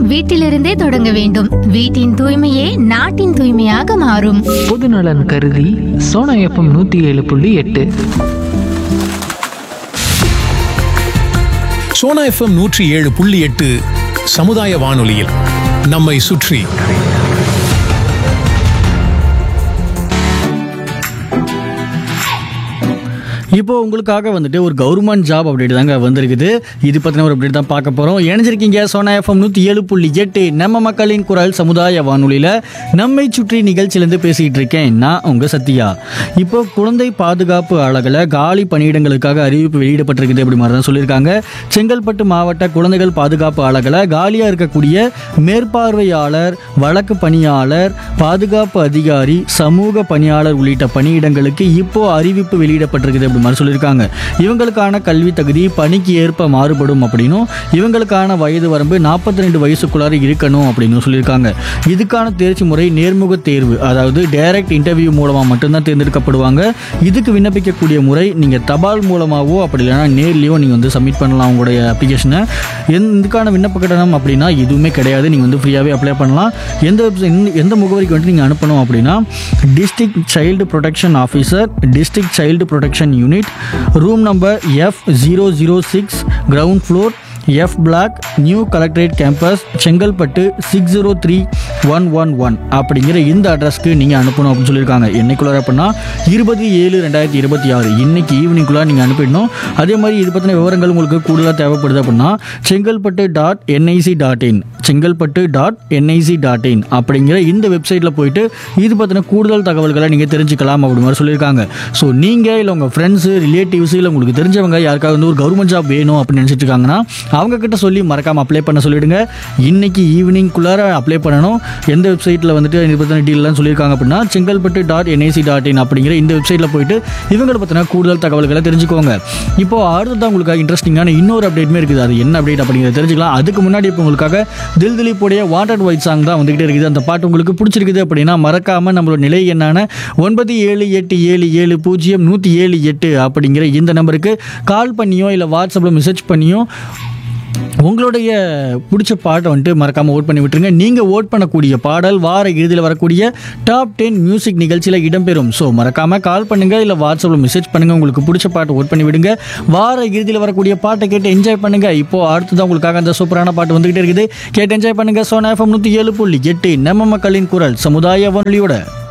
வீட்டிலிருந்தே தொடங்க வேண்டும் வீட்டின் தூய்மையே நாட்டின் தூய்மையாக மாறும் பொதுநலன் கருதி சோனா எஃப்எம் நூற்றி ஏழு புள்ளி எட்டு சோனா எஃப்எம் நூற்றி ஏழு புள்ளி எட்டு சமுதாய வானொலியில் நம்மை சுற்றி இப்போ உங்களுக்காக வந்துட்டு ஒரு கவர்மெண்ட் ஜாப் அப்டேட் தாங்க வந்திருக்குது இது பற்றின ஒரு அப்டேட் தான் பார்க்க போகிறோம் இணைஞ்சிருக்கீங்க சோனா எஃப்எம் நூற்றி ஏழு புள்ளி எட்டு நம்ம மக்களின் குரல் சமுதாய வானொலியில் நம்மை சுற்றி நிகழ்ச்சியிலேருந்து பேசிகிட்டு இருக்கேன் நான் உங்கள் சத்யா இப்போ குழந்தை பாதுகாப்பு அழகில் காலி பணியிடங்களுக்காக அறிவிப்பு வெளியிடப்பட்டிருக்குது அப்படி மாதிரி தான் சொல்லியிருக்காங்க செங்கல்பட்டு மாவட்ட குழந்தைகள் பாதுகாப்பு அழகில் காலியாக இருக்கக்கூடிய மேற்பார்வையாளர் வழக்கு பணியாளர் பாதுகாப்பு அதிகாரி சமூக பணியாளர் உள்ளிட்ட பணியிடங்களுக்கு இப்போ அறிவிப்பு வெளியிடப்பட்டிருக்குது அப்படி மாதிரி சொல்லியிருக்காங்க இவங்களுக்கான கல்வி தகுதி பணிக்கு ஏற்ப மாறுபடும் அப்படின்னும் இவங்களுக்கான வயது வரம்பு நாற்பத்தி ரெண்டு வயசுக்குள்ளார இருக்கணும் அப்படின்னு சொல்லியிருக்காங்க இதுக்கான தேர்ச்சி முறை நேர்முக தேர்வு அதாவது டைரக்ட் இன்டர்வியூ மூலமாக மட்டும்தான் தேர்ந்தெடுக்கப்படுவாங்க இதுக்கு விண்ணப்பிக்கக்கூடிய முறை நீங்கள் தபால் மூலமாகவோ அப்படி இல்லைன்னா நேர்லேயோ நீங்கள் வந்து சப்மிட் பண்ணலாம் உங்களுடைய அப்ளிகேஷனை எந் இதுக்கான விண்ணப்ப கட்டணம் அப்படின்னா எதுவுமே கிடையாது நீங்கள் வந்து ஃப்ரீயாகவே அப்ளை பண்ணலாம் எந்த website- எந்த- எந்த முகவரிக்கு வந்துட்டு நீங்கள் அனுப்பணும் அப்படின்னா district child protection officer district child protection unit room number F zero zero six ground floor F block new collectorate campus Chengalpattu six zero three one one one அப்படிங்கிற இந்த அட்ரஸ்க்கு நீங்கள் அனுப்பணும் அப்படின்னு சொல்லியிருக்காங்க என்னைக்குள்ளார அப்படின்னா இருபது ஏழு ரெண்டாயிரத்தி இருபத்தி ஆறு இன்னைக்கு ஈவினிங்குள்ளே நீங்கள் அனுப்பிடணும் அதே மாதிரி இது பற்றின விவரங்கள் உங்களுக்கு கூடுதலாக தேவைப்படுது அப்படின்னா Chengalpattu dot NIC dot in Chengalpattu dot NIC dot in அப்படிங்கிற இந்த வெப்சைட்டில் போயிட்டு இது பற்றின கூடுதல் தகவல்களை நீங்கள் தெரிஞ்சுக்கலாம் அப்படி மாதிரி சொல்லியிருக்காங்க ஸோ நீங்கள் இல்லை உங்கள் ஃப்ரெண்ட்ஸு ரிலேட்டிவ்ஸ் இல்லை உங்களுக்கு தெரிஞ்சவங்க யாருக்காவது வந்து ஒரு கவர்மெண்ட் ஜாப் வேணும் அப்படின்னு நினச்சிட்டு இருக்காங்கன்னா அவங்க கிட்ட சொல்லி மறக்காமல் அப்ளை பண்ண சொல்லிடுங்க இன்னைக்கு ஈவினிங்குள்ளார அப்ளை பண்ணணும் எந்த வெப்சைட்டில் வந்துட்டு இது பற்றின டீல்லாம் சொல்லியிருக்காங்க அப்படின்னா Chengalpattu dot NIC dot in அப்படிங்கிற இந்த வெப்சைட்டில் போயிட்டு இவங்களை பற்றின கூடுதல் தகவல்களை தெரிஞ்சுக்கோங்க இப்போ அடுத்ததான் உங்களுக்காக இன்ட்ரெஸ்டிங்கான இன்னொரு அப்டேட்டுமே இருக்குது அது என்ன அப்டேட் அப்படிங்கிறத தெரிஞ்சுக்கலாம் அதுக்கு முன்னாடி இப்போ உங்களுக்காக தில் திலீப்புடைய வாண்டட் ஒயிட் சாங் தான் வந்துகிட்டே இருக்குது அந்த பாட்டு உங்களுக்கு பிடிச்சிருக்குது அப்படின்னா மறக்காம நம்மளோட நிலை என்னான ஒன்பது ஏழு எட்டு ஏழு ஏழு பூஜ்ஜியம் நூற்றி ஏழு எட்டு அப்படிங்கிற இந்த நம்பருக்கு கால் பண்ணியோ இல்லை வாட்ஸ்அப்பில் மெசேஜ் பண்ணியோ உங்களுடைய பிடிச்ச பாட்டை வந்துட்டு மறக்காமல் ஓட் பண்ணி விட்டுருங்க நீங்கள் ஓட் பண்ணக்கூடிய பாடல் வார இறுதியில் வரக்கூடிய டாப் டென் மியூசிக் நிகழ்ச்சியில் இடம்பெறும் ஸோ மறக்காமல் கால் பண்ணுங்கள் இல்லை வாட்ஸ்அப்பில் மெசேஜ் பண்ணுங்கள் உங்களுக்கு பிடிச்ச பாட்டை ஓட் பண்ணி விடுங்க வார இறுதியில் வரக்கூடிய பாட்டை கேட்டு என்ஜாய் பண்ணுங்கள் இப்போ அடுத்ததான் உங்களுக்காக அந்த சூப்பரான பாட்டு வந்துகிட்டே இருக்குது கேட்டு என்ஜாய் பண்ணுங்கள் சோனா எஃப்எம் நூற்றி ஏழு புள்ளி எட்டு நம்ம மக்களின் குரல் சமுதாய வானொலியோட